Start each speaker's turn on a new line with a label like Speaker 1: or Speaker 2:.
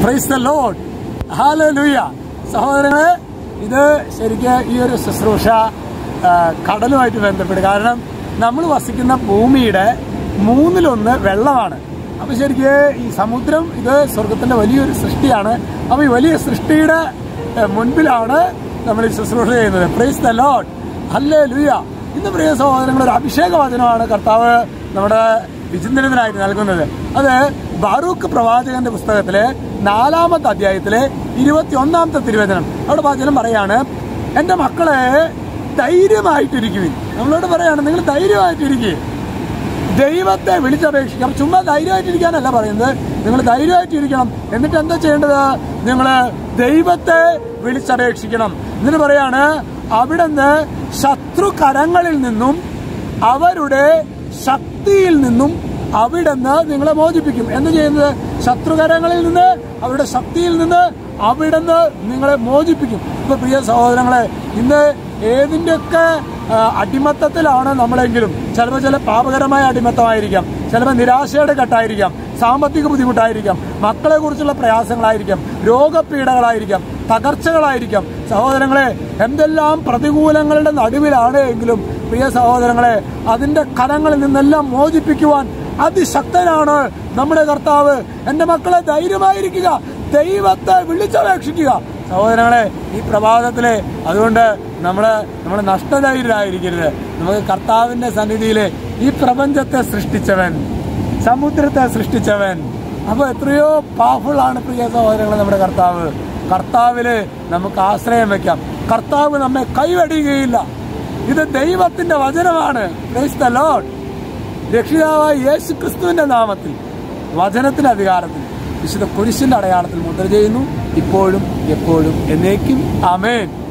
Speaker 1: Praise the load ഹാലൂയ സഹോദരങ്ങളെ ഇത് ശരിക്ക് ഈ ഒരു ശുശ്രൂഷ ആ, കടലുമായിട്ട് ബന്ധപ്പെട്ട് കാരണം നമ്മൾ വസിക്കുന്ന ഭൂമിയുടെ മൂന്നിലൊന്ന് വെള്ളമാണ് അപ്പൊ ശരിക്ക് ഈ സമുദ്രം ഇത് സ്വർഗത്തിന്റെ വലിയൊരു സൃഷ്ടിയാണ് അപ്പൊ ഈ വലിയ സൃഷ്ടിയുടെ ഏ, മുൻപിലാണ് നമ്മൾ ഈ ശുശ്രൂഷ ചെയ്യുന്നത് പ്രൈസ് ദ ലോഡ് ഹല്ലേ ലുയ ഇന്ന് പ്രിയ സഹോദരങ്ങൾ ഒരു അഭിഷേക വചനമാണ് കർത്താവ് നമ്മുടെ വിചിന്തനത്തിനായിട്ട് നൽകുന്നത് അത് ബാറൂഖ് പ്രവാചകന്റെ പുസ്തകത്തിലെ നാലാമത്തെ അധ്യായത്തിലെ ഇരുപത്തി ഒന്നാമത്തെ തിരുവചനം അവിടെ വചനം പറയാണ് എന്റെ മക്കളെ ധൈര്യമായിട്ടിരിക്കുവിൻ നമ്മളോട് പറയാണ് നിങ്ങൾ ധൈര്യമായിട്ടിരിക്കുക ദൈവത്തെ വിളിച്ചപേക്ഷിക്കണം ചുമ്മാ ധൈര്യമായിട്ടിരിക്കാനല്ല പറയുന്നത് നിങ്ങൾ ധൈര്യമായിട്ടിരിക്കണം എന്നിട്ട് എന്താ ചെയ്യേണ്ടത് നിങ്ങൾ ദൈവത്തെ വിളിച്ചപേക്ഷിക്കണം എന്നിട്ട് പറയാണ് അവിടുന്ന് ശത്രുകരങ്ങളിൽ നിന്നും അവരുടെ ശക്തിയിൽ നിന്നും അവിടുന്ന് നിങ്ങളെ മോചിപ്പിക്കും എന്ത് ചെയ്യുന്നത് ശത്രുകരങ്ങളിൽ നിന്ന് അവരുടെ ശക്തിയിൽ നിന്ന് അവിടുന്ന് നിങ്ങളെ മോചിപ്പിക്കും ഇപ്പൊ പ്രിയ സഹോദരങ്ങളെ ഇന്ന് ഏതിൻ്റെയൊക്കെ ആ, അടിമത്തത്തിലാണ് നമ്മളെങ്കിലും ചിലപ്പോൾ ചില പാപകരമായ അടിമത്തമായിരിക്കാം ചിലപ്പോൾ നിരാശയുടെ ഘട്ടമായിരിക്കാം സാമ്പത്തിക ബുദ്ധിമുട്ടായിരിക്കാം മക്കളെ കുറിച്ചുള്ള പ്രയാസങ്ങളായിരിക്കാം രോഗപീഠകളായിരിക്കാം തകർച്ചകളായിരിക്കാം സഹോദരങ്ങളെ എന്തെല്ലാം പ്രതികൂലങ്ങളുടെ നടുവിലാണ് എങ്കിലും പ്രിയ സഹോദരങ്ങളെ അതിന്റെ കരങ്ങളിൽ നിന്നെല്ലാം മോചിപ്പിക്കുവാൻ അതിശക്തനാണ് നമ്മുടെ കർത്താവ് എന്റെ മക്കളെ ധൈര്യമായിരിക്കുക ദൈവത്തെ വിളിച്ചപേക്ഷിക്കുക സഹോദരങ്ങളെ ഈ പ്രഭാതത്തിലെ അതുകൊണ്ട് നമ്മള് നമ്മൾ നഷ്ടധൈര്യരായിരിക്കരുത് നമുക്ക് കർത്താവിന്റെ സന്നിധിയിലെ ഈ പ്രപഞ്ചത്തെ സൃഷ്ടിച്ചവൻ സമുദ്രത്തെ സൃഷ്ടിച്ചവൻ അപ്പൊ എത്രയോ പവർഫുൾ ആണ് പ്രിയ സഹോദരങ്ങളെ നമ്മുടെ കർത്താവ് കർത്താവില് നമുക്ക് ആശ്രയം വെക്കാം കർത്താവ് നമ്മെ കൈവടിയുകയില്ല ഇത് ദൈവത്തിന്റെ വചനമാണ് Praise the Lord. രക്ഷിതാവായ യേശു ക്രിസ്തുവിന്റെ നാമത്തിൽ വചനത്തിന്റെ അധികാരത്തിൽ വിശുദ്ധ കുരിശിന്റെ അടയാളത്തിൽ മുദ്ര ചെയ്യുന്നു ഇപ്പോഴും എപ്പോഴും എന്നേക്കും ആമേൻ